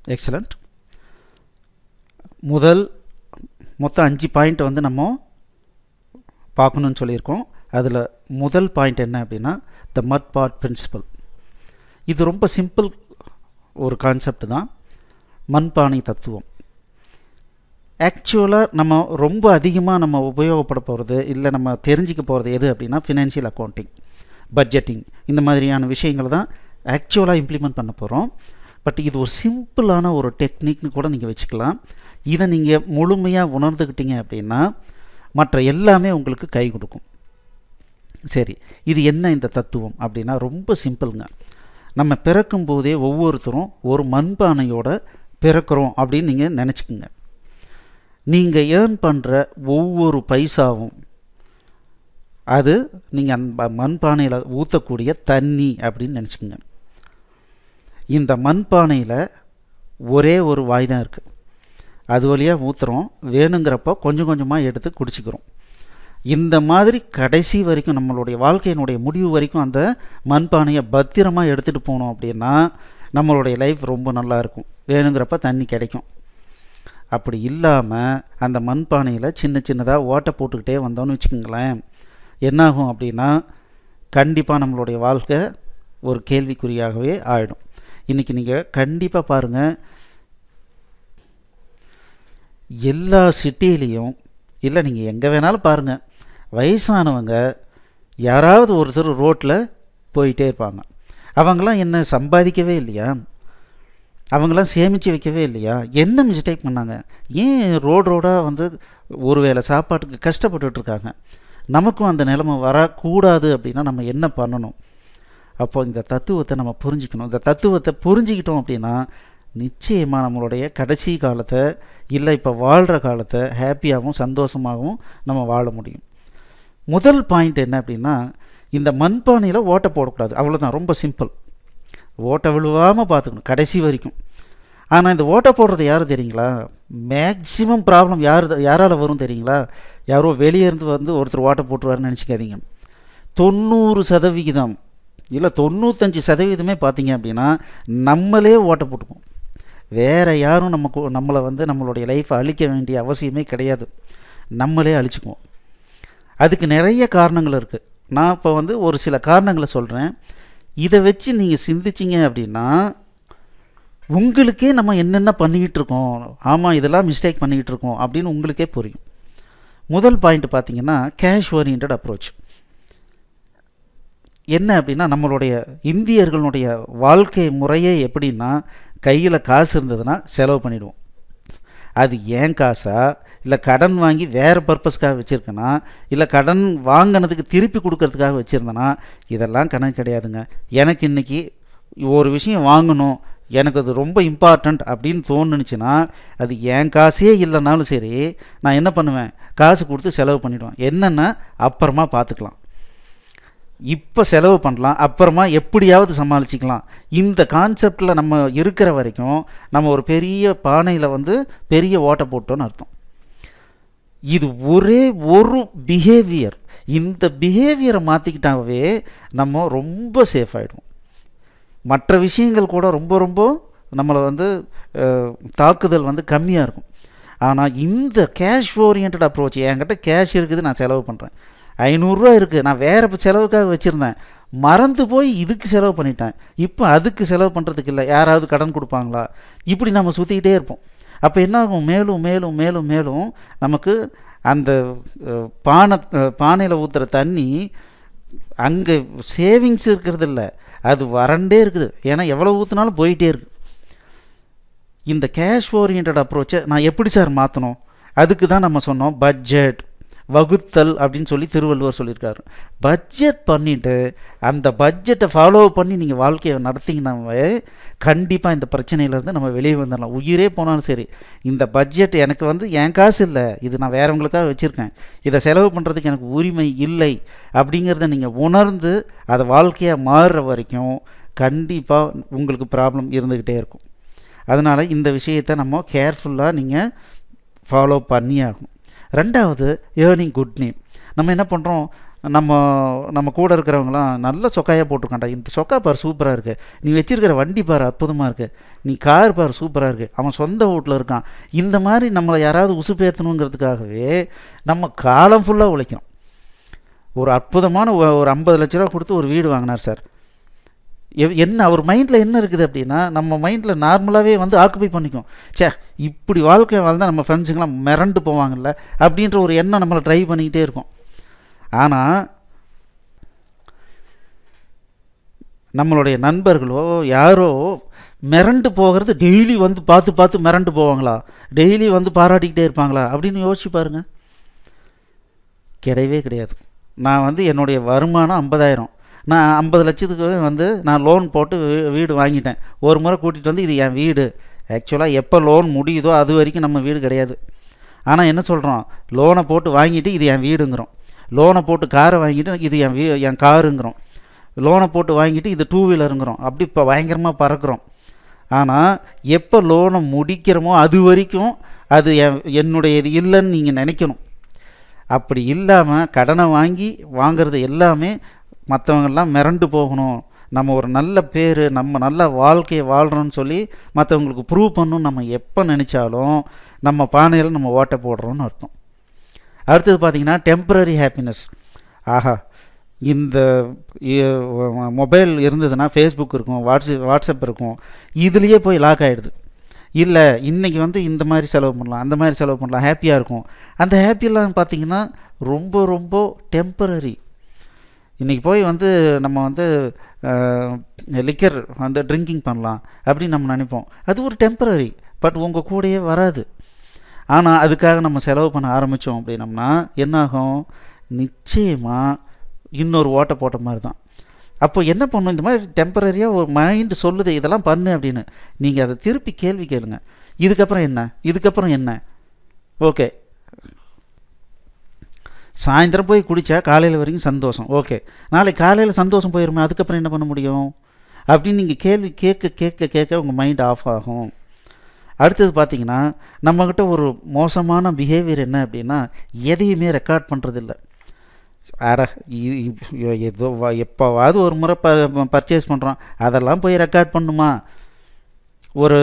excellent முதல் மொத்தம் அஞ்சு பாயிண்ட் வந்து நம்ம பார்க்கணுன்னு சொல்லியிருக்கோம் அதில் முதல் பாயிண்ட் என்ன அப்படின்னா த மட் பார்ட் பிரின்சிபல் இது ரொம்ப சிம்பிள் ஒரு கான்செப்ட் தான் மண்பானை தத்துவம் ஆக்சுவலாக நம்ம ரொம்ப அதிகமாக நம்ம உபயோகப்பட போகிறது இல்லை நம்ம தெரிஞ்சிக்க போகிறது எது அப்படின்னா ஃபினான்ஷியல் அக்கௌண்டிங் பட்ஜெட்டிங் இந்த மாதிரியான விஷயங்களை தான் ஆக்சுவலாக இம்ப்ளிமெண்ட் பண்ண போகிறோம் பட் இது ஒரு சிம்பிளான ஒரு டெக்னிக்னு கூட நீங்கள் வச்சுக்கலாம் இதை நீங்கள் முழுமையாக உணர்ந்துக்கிட்டீங்க அப்படின்னா மற்ற எல்லாமே உங்களுக்கு கை கொடுக்கும் சரி இது என்ன இந்த தத்துவம் அப்படின்னா ரொம்ப சிம்பிளுங்க நம்ம பிறக்கும் போதே ஒவ்வொருத்தரும் ஒரு மண்பானையோட பிறக்கிறோம் அப்படின்னு நீங்கள் நினச்சிக்கோங்க நீங்கள் ஏர்ன் பண்ணுற ஒவ்வொரு பைசாவும் அது நீங்கள் அந்த மண்பானையில் ஊற்றக்கூடிய தண்ணி அப்படின்னு நினச்சிக்கோங்க இந்த மண்பானையில் ஒரே ஒரு வாய் தான் இருக்குது அது வழியாக ஊற்றுறோம் வேணுங்கிறப்போ கொஞ்சம் கொஞ்சமாக எடுத்து குடிச்சிக்கிறோம் இந்த மாதிரி கடைசி வரைக்கும் நம்மளுடைய வாழ்க்கையினுடைய முடிவு வரைக்கும் அந்த மண்பானையை பத்திரமாக எடுத்துகிட்டு போனோம் அப்படின்னா நம்மளுடைய லைஃப் ரொம்ப நல்லா இருக்கும் வேணுங்கிறப்ப தண்ணி கிடைக்கும் அப்படி இல்லாமல் அந்த மண்பானையில் சின்ன சின்னதாக ஓட்டை போட்டுக்கிட்டே வந்தோம்னு வச்சுக்கோங்களேன் என்னாகும் அப்படின்னா கண்டிப்பாக நம்மளுடைய வாழ்க்கை ஒரு கேள்விக்குறியாகவே ஆகிடும் இன்றைக்கி நீங்கள் கண்டிப்பாக பாருங்கள் எல்லா சிட்டிலையும் இல்லை நீங்கள் எங்கே வேணாலும் பாருங்கள் வயசானவங்க யாராவது ஒருத்தர் ரோட்டில் போயிட்டே இருப்பாங்க அவங்களாம் என்ன சம்பாதிக்கவே இல்லையா அவங்களாம் சேமித்து வைக்கவே இல்லையா என்ன மிஸ்டேக் பண்ணாங்க ஏன் ரோடு ரோடாக வந்து ஒரு வேளை சாப்பாட்டுக்கு கஷ்டப்பட்டுட்ருக்காங்க நமக்கும் அந்த நிலைமை வரக்கூடாது அப்படின்னா நம்ம என்ன பண்ணணும் அப்போ இந்த தத்துவத்தை நம்ம புரிஞ்சிக்கணும் இந்த தத்துவத்தை புரிஞ்சிக்கிட்டோம் அப்படின்னா நிச்சயமாக நம்மளுடைய கடைசி காலத்தை இல்லை இப்போ வாழ்கிற காலத்தை ஹாப்பியாகவும் சந்தோஷமாகவும் நம்ம வாழ முடியும் முதல் பாயிண்ட் என்ன அப்படின்னா இந்த மண்பானையில் ஓட்டை போடக்கூடாது அவ்வளோதான் ரொம்ப சிம்பிள் ஓட்டை விழுவாமல் பார்த்துக்கணும் கடைசி வரைக்கும் ஆனால் இந்த ஓட்டை போடுறது யார் தெரியுங்களா மேக்ஸிமம் ப்ராப்ளம் யார் யாரால் வரும் தெரியுங்களா யாரோ வெளியே இருந்து வந்து ஒருத்தர் ஓட்டை போட்டுருவாருன்னு நினச்சிக்காதீங்க தொண்ணூறு சதவிகிதம் இல்லை தொண்ணூத்தஞ்சு சதவீதமே பார்த்தீங்க அப்படின்னா நம்மளே ஓட்டை போட்டுப்போம் வேறு யாரும் நமக்கு நம்மளை வந்து நம்மளுடைய லைஃப்பை அழிக்க வேண்டிய அவசியமே கிடையாது நம்மளே அழிச்சுக்குவோம் அதுக்கு நிறைய காரணங்கள் இருக்குது நான் இப்போ வந்து ஒரு சில காரணங்களை சொல்கிறேன் இதை வச்சு நீங்கள் சிந்திச்சிங்க அப்படின்னா உங்களுக்கே நம்ம என்னென்ன பண்ணிக்கிட்டு இருக்கோம் ஆமாம் இதெல்லாம் மிஸ்டேக் பண்ணிக்கிட்டு இருக்கோம் அப்படின்னு உங்களுக்கே புரியும் முதல் பாயிண்ட் பார்த்தீங்கன்னா கேஷ் ஓரியன்ட் அப்ரோச் என்ன அப்படின்னா நம்மளுடைய இந்தியர்களுடைய வாழ்க்கை முறையே எப்படின்னா கையில் காசு இருந்ததுன்னா செலவு பண்ணிவிடுவோம் அது ஏன் காசா இல்லை கடன் வாங்கி வேறு பர்பஸ்க்காக வச்சுருக்கேன்னா இல்லை கடன் வாங்கினதுக்கு திருப்பி கொடுக்கறதுக்காக வச்சுருந்தேன்னா இதெல்லாம் கணக்கு கிடையாதுங்க எனக்கு இன்றைக்கி ஒரு விஷயம் வாங்கணும் எனக்கு அது ரொம்ப இம்பார்ட்டண்ட் அப்படின்னு தோணுச்சுன்னா அது என் காசே இல்லைனாலும் சரி நான் என்ன பண்ணுவேன் காசு கொடுத்து செலவு பண்ணிவிடுவேன் என்னென்னா அப்புறமா பார்த்துக்கலாம் இப்போ செலவு பண்ணலாம் அப்புறமா எப்படியாவது சமாளிச்சிக்கலாம் இந்த கான்செப்டில் நம்ம இருக்கிற வரைக்கும் நம்ம ஒரு பெரிய பானையில் வந்து பெரிய ஓட்டை போட்டோன்னு அர்த்தம் இது ஒரே ஒரு பிஹேவியர் இந்த பிஹேவியரை மாற்றிக்கிட்டாவே நம்ம ரொம்ப சேஃப் ஆகிடுவோம் மற்ற விஷயங்கள் கூட ரொம்ப ரொம்ப நம்மளை வந்து தாக்குதல் வந்து கம்மியாக இருக்கும் ஆனால் இந்த கேஷ் ஓரியன்ட் அப்ரோச் என்கிட்ட கேஷ் இருக்குது நான் செலவு பண்ணுறேன் ஐநூறுரூவா இருக்குது நான் வேறு செலவுக்காக வச்சுருந்தேன் மறந்து போய் இதுக்கு செலவு பண்ணிட்டேன் இப்போ அதுக்கு செலவு பண்ணுறதுக்கு இல்லை யாராவது கடன் கொடுப்பாங்களா இப்படி நம்ம சுற்றிக்கிட்டே இருப்போம் அப்போ என்ன ஆகும் மேலும் மேலும் மேலும் மேலும் நமக்கு அந்த பானை பானையில் ஊற்றுற தண்ணி அங்கே சேவிங்ஸ் இருக்கிறது இல்லை அது வறண்டே இருக்குது ஏன்னா எவ்வளோ ஊற்றுனாலும் போயிட்டே இருக்கு இந்த கேஷ் ஓரியன்ட் அப்ரோச்சை நான் எப்படி சார் மாற்றணும் அதுக்கு தான் நம்ம சொன்னோம் பட்ஜெட் வகுத்தல் அப்படின்னு சொல்லி திருவள்ளுவர் சொல்லியிருக்காரு பட்ஜெட் பண்ணிவிட்டு அந்த பட்ஜெட்டை ஃபாலோ பண்ணி நீங்கள் வாழ்க்கையை நடத்திங்கன்னாவே கண்டிப்பாக இந்த பிரச்சனையிலேருந்து நம்ம வெளியே வந்துடலாம் உயிரே போனாலும் சரி இந்த பட்ஜெட் எனக்கு வந்து என் காசு இல்லை இது நான் வேறவங்களுக்காக வச்சுருக்கேன் இதை செலவு பண்ணுறதுக்கு எனக்கு உரிமை இல்லை அப்படிங்கிறத நீங்கள் உணர்ந்து அதை வாழ்க்கையாக மாறுற வரைக்கும் கண்டிப்பாக உங்களுக்கு ப்ராப்ளம் இருந்துக்கிட்டே இருக்கும் அதனால் இந்த விஷயத்தை நம்ம கேர்ஃபுல்லாக நீங்கள் ஃபாலோ பண்ணி ஆகணும் ரெண்டாவது ஏர்னிங் குட் நேம் நம்ம என்ன பண்ணுறோம் நம்ம நம்ம கூட இருக்கிறவங்களாம் நல்ல சொக்காயாக போட்டிருக்கான்டா இந்த சொக்கா பார் சூப்பராக இருக்குது நீ வச்சிருக்கிற வண்டி பார் அற்புதமாக இருக்குது நீ கார் பார் சூப்பராக இருக்குது அவன் சொந்த வீட்டில் இருக்கான் இந்த மாதிரி நம்மளை யாராவது உசுப்பேற்றணுங்கிறதுக்காகவே நம்ம காலம் ஃபுல்லாக உழைக்கிறோம் ஒரு அற்புதமான ஒ- ஒரு ஐம்பது லட்ச ரூபா கொடுத்து ஒரு வீடு வாங்கினார் சார் எவ்- என்ன அவர் மைண்டில் என்ன இருக்குது அப்படின்னா நம்ம மைண்டில் நார்மலாகவே வந்து ஆக்குபை பண்ணிக்கும் ச்சே இப்படி வாழ்க்கை வாழ்ந்தால் நம்ம ஃப்ரெண்ட்ஸுங்களாம் மிரண்டு போவாங்கல்ல அப்படின்ற ஒரு எண்ணம் நம்மளை ட்ரைவ் பண்ணிக்கிட்டே இருக்கும் ஆனால் நம்மளுடைய நண்பர்களோ யாரோ மிரண்டு போகிறது டெய்லி வந்து பார்த்து பார்த்து மிரண்டு போவாங்களா டெய்லி வந்து பாராட்டிக்கிட்டே இருப்பாங்களா அப்படின்னு யோசிச்சு பாருங்க கிடையவே கிடையாது நான் வந்து என்னுடைய வருமானம் ஐம்பதாயிரம் நான் ஐம்பது லட்சத்துக்கு வந்து நான் லோன் போட்டு வீ- வீடு வாங்கிட்டேன் ஒரு முறை கூட்டிகிட்டு வந்து இது என் வீடு ஆக்சுவலாக எப்போ லோன் முடியுதோ அது வரைக்கும் நம்ம வீடு கிடையாது ஆனால் என்ன சொல்கிறோம் லோனை போட்டு வாங்கிட்டு இது என் வீடுங்கிறோம் லோனை போட்டு காரை வாங்கிட்டு இது என் வீ என் காருங்கிறோம் லோனை போட்டு வாங்கிட்டு இது டூ வீலருங்கிறோம் அப்படி இப்போ பயங்கரமாக பறக்கிறோம் ஆனால் எப்போ லோனை முடிக்கிறோமோ அது வரைக்கும் அது என் என்னுடைய இது இல்லைன்னு நீங்கள் நினைக்கணும் அப்படி இல்லாமல் கடனை வாங்கி வாங்குறது எல்லாமே மற்றவங்கெல்லாம் மிரண்டு போகணும் நம்ம ஒரு நல்ல பேர் நம்ம நல்ல வாழ்க்கையை வாழ்கிறோன்னு சொல்லி மற்றவங்களுக்கு ப்ரூவ் பண்ணணும் நம்ம எப்போ நினச்சாலும் நம்ம பானையில் நம்ம ஓட்டை போடுறோம்னு அர்த்தம் அடுத்தது பார்த்தீங்கன்னா டெம்பரரி ஹாப்பினஸ் ஆஹா இந்த மொபைல் இருந்ததுன்னா ஃபேஸ்புக் இருக்கும் வாட்ஸ்அப் வாட்ஸ்அப் இருக்கும் இதுலேயே போய் லாக் ஆகிடுது இல்லை இன்றைக்கி வந்து இந்த மாதிரி செலவு பண்ணலாம் அந்த மாதிரி செலவு பண்ணலாம் ஹாப்பியாக இருக்கும் அந்த ஹாப்பியெல்லாம் பார்த்தீங்கன்னா ரொம்ப ரொம்ப டெம்பரரி இன்றைக்கி போய் வந்து நம்ம வந்து லிக்கர் வந்து ட்ரிங்கிங் பண்ணலாம் அப்படின்னு நம்ம நினைப்போம் அது ஒரு டெம்பரரி பட் உங்கள் கூடயே வராது ஆனால் அதுக்காக நம்ம செலவு பண்ண ஆரம்பித்தோம் அப்படின்னம்னா என்னாகும் நிச்சயமாக இன்னொரு ஓட்டை போட்ட மாதிரி தான் அப்போ என்ன பண்ணும் இந்த மாதிரி டெம்பரரியாக ஒரு மைண்டு சொல்லுது இதெல்லாம் பண்ணு அப்படின்னு நீங்கள் அதை திருப்பி கேள்வி கேளுங்க இதுக்கப்புறம் என்ன இதுக்கப்புறம் என்ன ஓகே சாயந்தரம் போய் குடித்தா காலையில் வரைக்கும் சந்தோஷம் ஓகே நாளைக்கு காலையில் சந்தோஷம் போயிருமே அதுக்கப்புறம் என்ன பண்ண முடியும் அப்படின்னு நீங்கள் கேள்வி கேட்க கேட்க கேட்க உங்கள் மைண்ட் ஆஃப் ஆகும் அடுத்தது பார்த்தீங்கன்னா நம்மக்கிட்ட ஒரு மோசமான பிஹேவியர் என்ன அப்படின்னா எதையுமே ரெக்கார்ட் பண்ணுறதில்ல அட இ- இ- ஏதோ வ- எப்போவாவது ஒரு முறை ப பர்ச்சேஸ் பண்ணுறோம் அதெல்லாம் போய் ரெக்கார்ட் பண்ணுமா ஒரு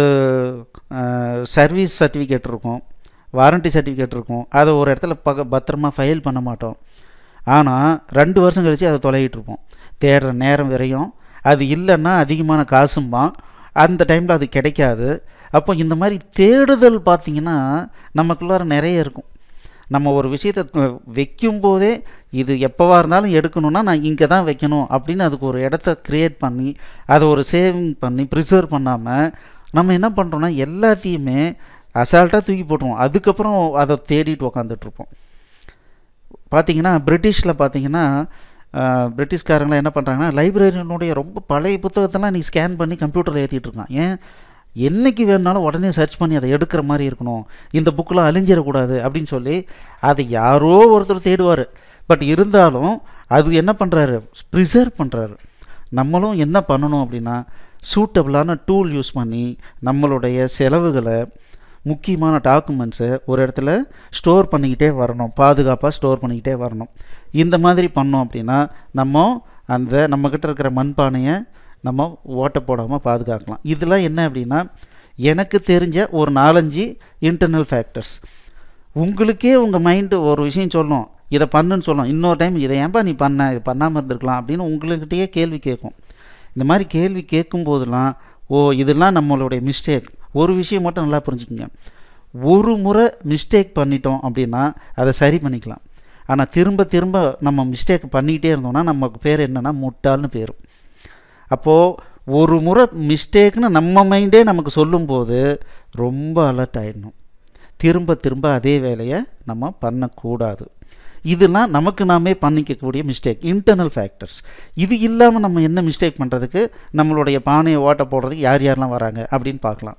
சர்வீஸ் சர்டிஃபிகேட் இருக்கும் வாரண்டி சர்டிஃபிகேட் இருக்கும் அதை ஒரு இடத்துல பக பத்திரமா ஃபைல் பண்ண மாட்டோம் ஆனால் ரெண்டு வருஷம் கழித்து அதை தொலைகிட்டு இருப்போம் தேடுற நேரம் வரையும் அது இல்லைன்னா அதிகமான காசும்பான் அந்த டைமில் அது கிடைக்காது அப்போ இந்த மாதிரி தேடுதல் பார்த்திங்கன்னா நமக்குள்ளார நிறைய இருக்கும் நம்ம ஒரு விஷயத்தை வைக்கும் போதே இது எப்போவா இருந்தாலும் எடுக்கணும்னா நான் இங்கே தான் வைக்கணும் அப்படின்னு அதுக்கு ஒரு இடத்த க்ரியேட் பண்ணி அதை ஒரு சேவிங் பண்ணி ப்ரிசர்வ் பண்ணாமல் நம்ம என்ன பண்ணுறோன்னா எல்லாத்தையுமே அசால்ட்டாக தூக்கி போட்டுருவோம் அதுக்கப்புறம் அதை தேடிட்டு உக்காந்துட்ருப்போம் பார்த்தீங்கன்னா பிரிட்டிஷில் பார்த்தீங்கன்னா அஹ், பிரிட்டிஷ்காரங்களாம் என்ன பண்ணுறாங்கன்னா லைப்ரரியனுடைய ரொம்ப பழைய புத்தகத்தெல்லாம் நீ ஸ்கேன் பண்ணி கம்ப்யூட்டரில் ஏற்றிட்டு இருக்கான் ஏன் என்னைக்கு வேணுனாலும் உடனே சர்ச் பண்ணி அதை எடுக்கிற மாதிரி இருக்கணும் இந்த புக்கெலாம் அழிஞ்சிடக்கூடாது அப்படின்னு சொல்லி அதை யாரோ ஒருத்தர் தேடுவார் பட் இருந்தாலும் அது என்ன பண்ணுறாரு ப்ரிசர்வ் பண்ணுறாரு நம்மளும் என்ன பண்ணணும் அப்படின்னா சூட்டபிளான டூல் யூஸ் பண்ணி நம்மளுடைய செலவுகளை முக்கியமான டாக்குமெண்ட்ஸை ஒரு இடத்துல ஸ்டோர் பண்ணிக்கிட்டே வரணும் பாதுகாப்பாக ஸ்டோர் பண்ணிக்கிட்டே வரணும் இந்த மாதிரி பண்ணோம் அப்படின்னா நம்ம அந்த நம்மக்கிட்ட இருக்கிற மண்பானையை நம்ம ஓட்டை போடாமல் பாதுகாக்கலாம் இதெல்லாம் என்ன அப்படின்னா எனக்கு தெரிஞ்ச ஒரு நாலஞ்சு இன்டர்னல் ஃபேக்டர்ஸ் உங்களுக்கே உங்கள் மைண்டு ஒரு விஷயம் சொல்லணும் இதை பண்ணுன்னு சொல்லணும் இன்னொரு டைம் இதை ஏன்பா நீ பண்ண இது பண்ணாமல் இருந்திருக்கலாம் அப்படின்னு உங்கள்கிட்டயே கேள்வி கேட்கும் இந்த மாதிரி கேள்வி கேட்கும் போதெல்லாம் ஓ இதெல்லாம் நம்மளுடைய மிஸ்டேக் ஒரு விஷயம் மட்டும் நல்லா புரிஞ்சுக்கங்க ஒரு முறை மிஸ்டேக் பண்ணிட்டோம் அப்படின்னா அதை சரி பண்ணிக்கலாம் ஆனால் திரும்ப திரும்ப நம்ம மிஸ்டேக் பண்ணிக்கிட்டே இருந்தோம்னா நமக்கு பேர் என்னென்னா முட்டாள்னு பேரும் அப்போது ஒரு முறை மிஸ்டேக்னு நம்ம மைண்டே நமக்கு சொல்லும்போது ரொம்ப அலர்ட் ஆகிடணும் திரும்ப திரும்ப அதே வேலையை நம்ம பண்ணக்கூடாது இதெல்லாம் நமக்கு நாமே பண்ணிக்கக்கூடிய மிஸ்டேக் இன்டர்னல் ஃபேக்டர்ஸ் இது இல்லாமல் நம்ம என்ன மிஸ்டேக் பண்ணுறதுக்கு நம்மளுடைய பானையை ஓட்ட போடுறதுக்கு யார் யாரெல்லாம் வராங்க அப்படின்னு பார்க்கலாம்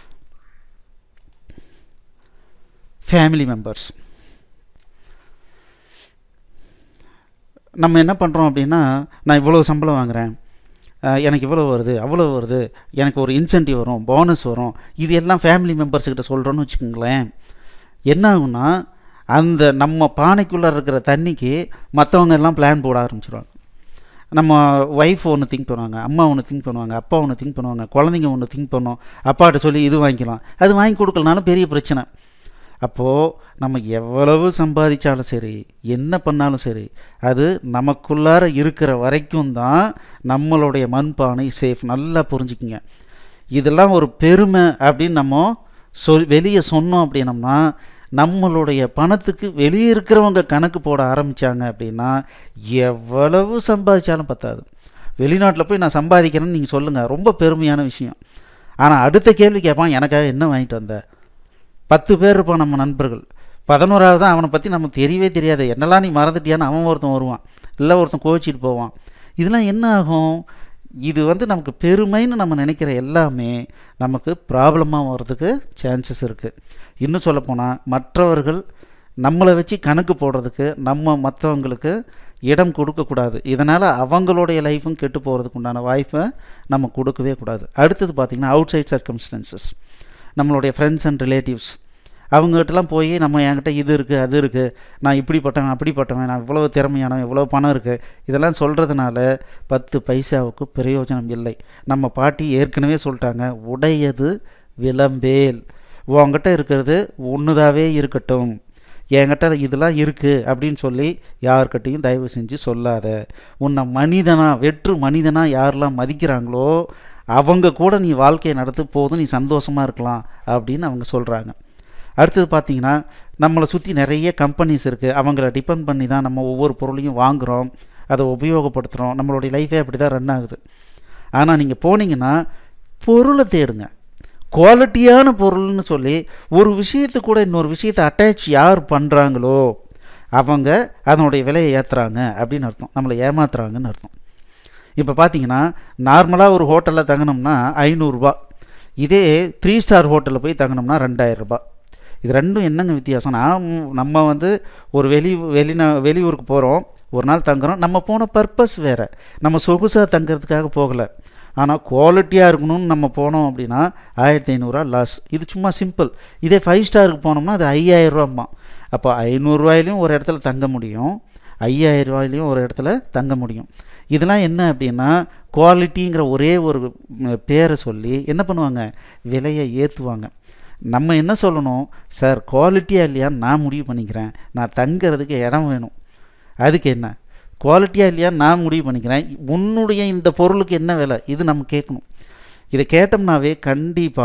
ஃபேமிலி மெம்பர்ஸ் நம்ம என்ன பண்ணுறோம் அப்படின்னா நான் இவ்வளோ சம்பளம் வாங்குகிறேன் அஹ் எனக்கு இவ்வளோ வருது அவ்வளோ வருது எனக்கு ஒரு இன்சென்டிவ் வரும் போனஸ் வரும் இது எல்லாம் ஃபேமிலி மெம்பர்ஸ்கிட்ட சொல்கிறோன்னு வச்சுக்கோங்களேன் என்ன ஆகும்னா அந்த நம்ம பானைக்குள்ளே இருக்கிற தண்ணிக்கு மற்றவங்க எல்லாம் பிளான் போட ஆரம்பிச்சிடுவாங்க நம்ம ஒய்ஃப் ஒன்று திங்க் பண்ணுவாங்க அம்மா ஒன்று திங்க் பண்ணுவாங்க அப்பா ஒன்று திங்க் பண்ணுவாங்க குழந்தைங்க ஒன்று திங்க் பண்ணும் அப்பாட்ட சொல்லி இது வாங்கிக்கலாம் அது வாங்கி கொடுக்கலனாலும் பெரிய பிரச்சனை அப்போது நம்ம எவ்வளவு சம்பாதிச்சாலும் சரி என்ன பண்ணாலும் சரி அது நமக்குள்ளார இருக்கிற வரைக்கும் தான் நம்மளுடைய மண்பானை சேஃப் நல்லா புரிஞ்சுக்குங்க இதெல்லாம் ஒரு பெருமை அப்படின்னு நம்ம சொல் வெளியே சொன்னோம் அப்படின்னம்னா நம்மளுடைய பணத்துக்கு வெளியே இருக்கிறவங்க கணக்கு போட ஆரம்பித்தாங்க அப்படின்னா எவ்வளவு சம்பாதிச்சாலும் பத்தாது வெளிநாட்டில் போய் நான் சம்பாதிக்கிறேன்னு நீங்கள் சொல்லுங்கள் ரொம்ப பெருமையான விஷயம் ஆனால் அடுத்த கேள்வி கேட்பான் எனக்காக என்ன வாங்கிட்டு வந்த பத்து பேர் இருப்பான் நம்ம நண்பர்கள் பதினோராவது அவனை பற்றி நமக்கு தெரியவே தெரியாது என்னெல்லாம் நீ மறந்துட்டியான்னு அவன் ஒருத்தன் வருவான் இல்லை ஒருத்தன் கோச்சிட்டு போவான் இதெல்லாம் என்ன ஆகும் இது வந்து நமக்கு பெருமைன்னு நம்ம நினைக்கிற எல்லாமே நமக்கு ப்ராப்ளமாக வர்றதுக்கு சான்சஸ் இருக்குது இன்னும் சொல்லப்போனால் மற்றவர்கள் நம்மளை வச்சு கணக்கு போடுறதுக்கு நம்ம மற்றவங்களுக்கு இடம் கொடுக்கக்கூடாது இதனால் அவங்களுடைய லைஃப்பும் கெட்டு போகிறதுக்கு உண்டான வாய்ப்பை நம்ம கொடுக்கவே கூடாது அடுத்தது பார்த்திங்கன்னா அவுட் சைட் சர்க்கம்ஸ்டன்சஸ் நம்மளுடைய ஃப்ரெண்ட்ஸ் அண்ட் ரிலேட்டிவ்ஸ் அவங்ககிட்டலாம் போய் நம்ம என்கிட்ட இது இருக்குது அது இருக்குது நான் இப்படிப்பட்டவன் அப்படிப்பட்டவன் நான் இவ்வளோ திறமையானவன் இவ்வளோ பணம் இருக்குது இதெல்லாம் சொல்கிறதுனால பத்து பைசாவுக்கு பிரயோஜனம் இல்லை நம்ம பாட்டி ஏற்கனவே சொல்லிட்டாங்க உடையது விளம்பேல் உங்ககிட்ட இருக்கிறது ஒன்றுதாவே இருக்கட்டும் என்கிட்ட இதெல்லாம் இருக்குது அப்படின்னு சொல்லி யார்கிட்டையும் தயவு செஞ்சு சொல்லாத உன்னை மனிதனா வெற்று மனிதனா யாரெல்லாம் மதிக்கிறாங்களோ அவங்க கூட நீ வாழ்க்கையை நடத்து போதும் நீ சந்தோஷமாக இருக்கலாம் அப்படின்னு அவங்க சொல்கிறாங்க அடுத்தது பார்த்தீங்கன்னா நம்மளை சுற்றி நிறைய கம்பெனிஸ் இருக்குது அவங்கள டிபெண்ட் பண்ணி தான் நம்ம ஒவ்வொரு பொருளையும் வாங்குகிறோம் அதை உபயோகப்படுத்துகிறோம் நம்மளுடைய லைஃபே அப்படி தான் ரன் ஆகுது ஆனால் நீங்கள் போனீங்கன்னா பொருளை தேடுங்க குவாலிட்டியான பொருள்னு சொல்லி ஒரு விஷயத்து கூட இன்னொரு விஷயத்தை அட்டாச் யார் பண்ணுறாங்களோ அவங்க அதனுடைய விலையை ஏற்றுறாங்க அப்படின்னு அர்த்தம் நம்மளை ஏமாத்துறாங்கன்னு அர்த்தம் இப்போ பார்த்தீங்கன்னா நார்மலாக ஒரு ஹோட்டலில் தங்கினோம்னா ஐநூறுரூபா இதே த்ரீ ஸ்டார் ஹோட்டலில் போய் தங்கினோம்னா ரெண்டாயிரரூபா இது ரெண்டும் என்னங்க வித்தியாசம் நான் நம்ம வந்து ஒரு வெளி வெளிநா வெளியூருக்கு போகிறோம் ஒரு நாள் தங்குறோம் நம்ம போன பர்பஸ் வேறு நம்ம சொகுசாக தங்குறதுக்காக போகலை ஆனால் குவாலிட்டியாக இருக்கணும்னு நம்ம போனோம் அப்படின்னா ஆயிரத்தி ஐநூறுரூவா லாஸ் இது சும்மா சிம்பிள் இதே ஃபைவ் ஸ்டாருக்கு போனோம்னா அது ஐயாயிரரூவாம்மா அப்போ ஐநூறுரூவாயிலையும் ஒரு இடத்துல தங்க முடியும் ஐயாயிரம் ரூபாயிலையும் ஒரு இடத்துல தங்க முடியும் இதெல்லாம் என்ன அப்படின்னா குவாலிட்டிங்கிற ஒரே ஒரு பேரை சொல்லி என்ன பண்ணுவாங்க விலையை ஏற்றுவாங்க நம்ம என்ன சொல்லணும் சார் குவாலிட்டியாக இல்லையான்னு நான் முடிவு பண்ணிக்கிறேன் நான் தங்கிறதுக்கு இடம் வேணும் அதுக்கு என்ன குவாலிட்டியாக இல்லையான்னு நான் முடிவு பண்ணிக்கிறேன் உன்னுடைய இந்த பொருளுக்கு என்ன விலை இது நம்ம கேட்கணும் இதை கேட்டோம்னாவே கண்டிப்பாக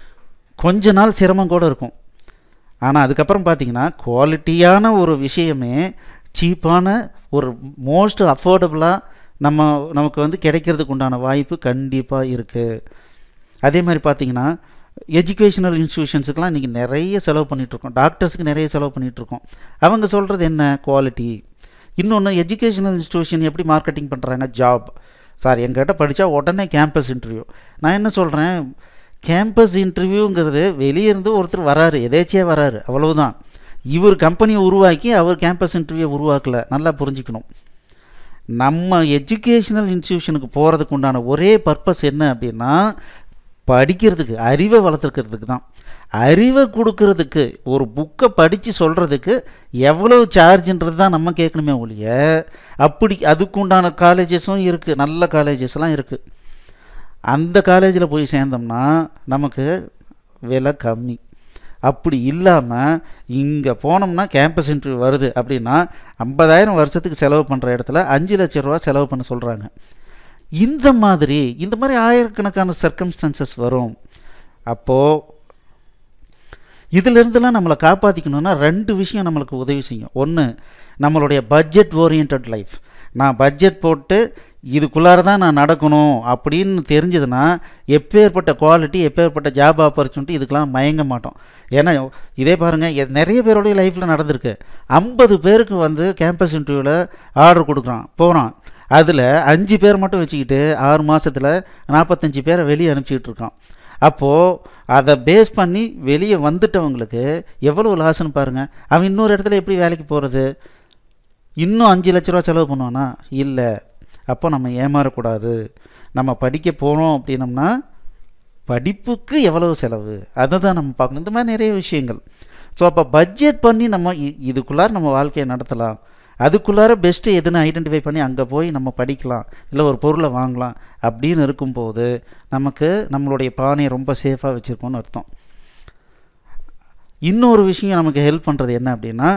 கொஞ்ச நாள் சிரமம் கூட இருக்கும் ஆனால் அதுக்கப்புறம் பார்த்தீங்கன்னா குவாலிட்டியான ஒரு விஷயமே சீப்பான ஒரு மோஸ்ட் அஃபோர்டபுளாக நம்ம நமக்கு வந்து கிடைக்கிறதுக்கு உண்டான வாய்ப்பு கண்டிப்பாக இருக்குது அதே மாதிரி பார்த்தீங்கன்னா எஜுகேஷனல் இன்ஸ்டியூஷன்ஸுக்கெலாம் இன்றைக்கி நிறைய செலவு பண்ணிகிட்ருக்கோம் டாக்டர்ஸுக்கு நிறைய செலவு பண்ணிகிட்ருக்கோம் அவங்க சொல்கிறது என்ன குவாலிட்டி இன்னொன்று எஜுகேஷனல் இன்ஸ்டியூஷன் எப்படி மார்க்கெட்டிங் பண்ணுறாங்க ஜாப் சார் எங்கிட்ட படித்தா உடனே கேம்பஸ் இன்டர்வியூ நான் என்ன சொல்கிறேன் கேம்பஸ் இன்டர்வியூங்கிறது வெளியே இருந்து ஒருத்தர் வராரு எதேச்சியாக வராரு அவ்வளவுதான் இவர் கம்பெனியை உருவாக்கி அவர் கேம்பஸ் இன்டர்வியூ உருவாக்கலை நல்லா புரிஞ்சுக்கணும் நம்ம எஜுகேஷனல் இன்ஸ்டியூஷனுக்கு போகிறதுக்கு உண்டான ஒரே பர்பஸ் என்ன அப்படின்னா படிக்கிறதுக்கு அறிவை வளர்த்துக்கிறதுக்கு தான் அறிவை கொடுக்கறதுக்கு ஒரு புக்கை படித்து சொல்கிறதுக்கு எவ்வளோ சார்ஜுன்றது தான் நம்ம கேட்கணுமே ஒழிய அப்படி அதுக்குண்டான காலேஜஸும் இருக்குது நல்ல காலேஜஸ்லாம் இருக்குது அந்த காலேஜில் போய் சேர்ந்தோம்னா நமக்கு விலை கம்மி அப்படி இல்லாமல் இங்கே போனோம்னா கேம்பஸ் இன்டர்வியூ வருது அப்படின்னா ஐம்பதாயிரம் வருஷத்துக்கு செலவு பண்ணுற இடத்துல அஞ்சு லட்ச ரூபா செலவு பண்ண சொல்கிறாங்க இந்த மாதிரி இந்த மாதிரி ஆயிரக்கணக்கான சர்க்கம்ஸ்டன்சஸ் வரும் அப்போது இதிலிருந்துலாம் நம்மளை காப்பாற்றிக்கணுன்னா ரெண்டு விஷயம் நம்மளுக்கு உதவி செய்யும் ஒன்று நம்மளுடைய பட்ஜெட் ஓரியன்ட் லைஃப் நான் பட்ஜெட் போட்டு இதுக்குள்ளார தான் நான் நடக்கணும் அப்படின்னு தெரிஞ்சதுன்னா எப்பேற்பட்ட குவாலிட்டி எப்பேற்பட்ட ஜாப் ஆப்பர்ச்சுனிட்டி இதுக்கெலாம் மயங்க மாட்டோம் ஏன்னா இதே பாருங்கள் நிறைய பேருடைய லைஃப்பில் நடந்திருக்கு ஐம்பது பேருக்கு வந்து கேம்பஸ் இன்டர்வியூவில் ஆர்டர் கொடுக்குறான் போகிறான் அதில் அஞ்சு பேர் மட்டும் வச்சுக்கிட்டு ஆறு மாதத்தில் நாற்பத்தஞ்சு பேரை வெளியே அனுப்பிச்சிக்கிட்டு இருக்கான் அப்போது அதை பேஸ் பண்ணி வெளியே வந்துட்டவங்களுக்கு எவ்வளோ லாஸ்ன்னு பாருங்கள் அவன் இன்னொரு இடத்துல எப்படி வேலைக்கு போகிறது இன்னும் அஞ்சு லட்ச ரூபா செலவு பண்ணுவானா இல்லை அப்போ நம்ம ஏமாறக்கூடாது நம்ம படிக்க போகிறோம் அப்படின்னம்னா படிப்புக்கு எவ்வளவு செலவு அதை தான் நம்ம பார்க்கணும் இந்த மாதிரி நிறைய விஷயங்கள் ஸோ அப்போ பட்ஜெட் பண்ணி நம்ம இ- இதுக்குள்ளார நம்ம வாழ்க்கையை நடத்தலாம் அதுக்குள்ளார பெஸ்ட்டு எதுன்னு ஐடென்டிஃபை பண்ணி அங்கே போய் நம்ம படிக்கலாம் இல்லை ஒரு பொருளை வாங்கலாம் அப்படின்னு இருக்கும்போது நமக்கு நம்மளுடைய பானையை ரொம்ப சேஃபாக வச்சுருக்கோம்னு அர்த்தம் இன்னொரு விஷயம் நமக்கு ஹெல்ப் பண்ணுறது என்ன அப்படின்னா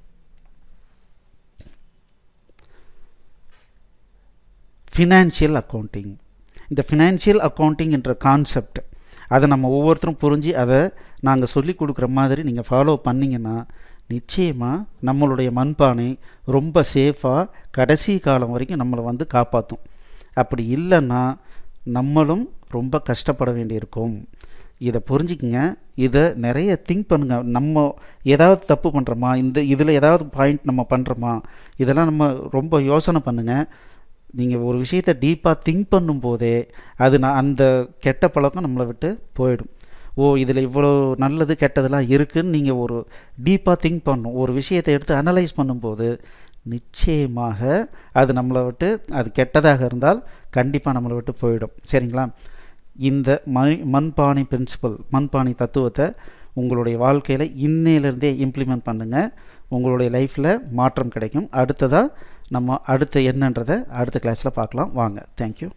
ஃபினான்ஷியல் அக்கௌண்டிங் இந்த ஃபினான்ஷியல் அக்கௌண்டிங் என்ற கான்செப்ட் அதை நம்ம ஒவ்வொருத்தரும் புரிஞ்சு அதை நாங்கள் சொல்லி கொடுக்குற மாதிரி நீங்கள் ஃபாலோ பண்ணிங்கன்னா நிச்சயமாக நம்மளுடைய மண்பானை ரொம்ப சேஃபாக கடைசி காலம் வரைக்கும் நம்மளை வந்து காப்பாற்றும் அப்படி இல்லைன்னா நம்மளும் ரொம்ப கஷ்டப்பட வேண்டியிருக்கும் இதை புரிஞ்சுக்குங்க இதை நிறைய திங்க் பண்ணுங்க நம்ம ஏதாவது தப்பு பண்ணுறோமா இந்த இதில் ஏதாவது பாயிண்ட் நம்ம பண்ணுறோமா இதெல்லாம் நம்ம ரொம்ப யோசனை பண்ணுங்கள் நீங்கள் ஒரு விஷயத்தை டீப்பாக திங்க் பண்ணும்போதே அது நான் அந்த கெட்ட பழக்கம் நம்மளை விட்டு போயிடும் ஓ இதில் இவ்வளோ நல்லது கெட்டதெல்லாம் இருக்குன்னு நீங்கள் ஒரு டீப்பாக திங்க் பண்ணணும் ஒரு விஷயத்தை எடுத்து அனலைஸ் பண்ணும்போது நிச்சயமாக அது நம்மளை விட்டு அது கெட்டதாக இருந்தால் கண்டிப்பாக நம்மளை விட்டு போயிடும் சரிங்களா இந்த மண் மண்பானை பிரின்சிபல் மண்பானை தத்துவத்தை உங்களுடைய வாழ்க்கையில் இன்னையிலேருந்தே இம்ப்ளிமெண்ட் பண்ணுங்கள் உங்களுடைய லைஃப்பில் மாற்றம் கிடைக்கும் அடுத்ததாக நம்ம அடுத்த என்னன்றதை அடுத்த கிளாஸில் பார்க்கலாம் வாங்க தேங்க்யூ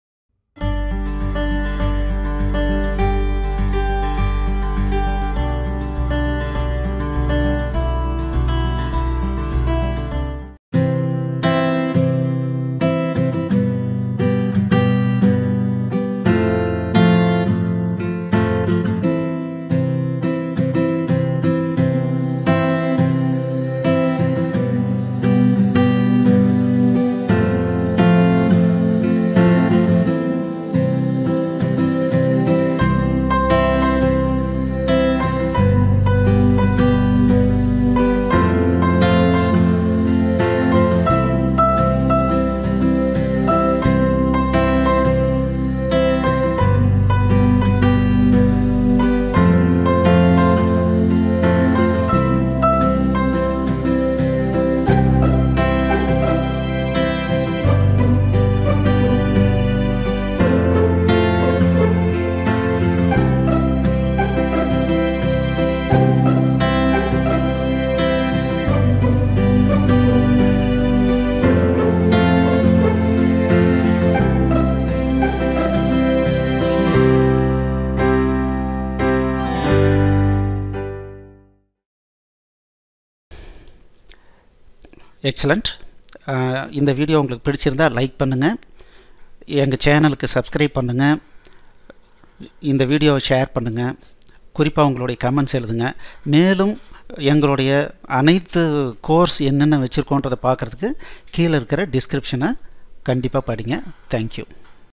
எக்ஸலண்ட் இந்த வீடியோ உங்களுக்கு பிடிச்சிருந்தா லைக் பண்ணுங்கள் எங்கள் சேனலுக்கு சப்ஸ்கிரைப் பண்ணுங்கள் இந்த வீடியோவை ஷேர் பண்ணுங்கள் குறிப்பாக உங்களுடைய கமெண்ட்ஸ் எழுதுங்க மேலும் எங்களுடைய அனைத்து கோர்ஸ் என்னென்ன வச்சுருக்கோன்றதை பார்க்குறதுக்கு கீழே இருக்கிற டிஸ்கிரிப்ஷனை கண்டிப்பாக படிங்க தேங்க்யூ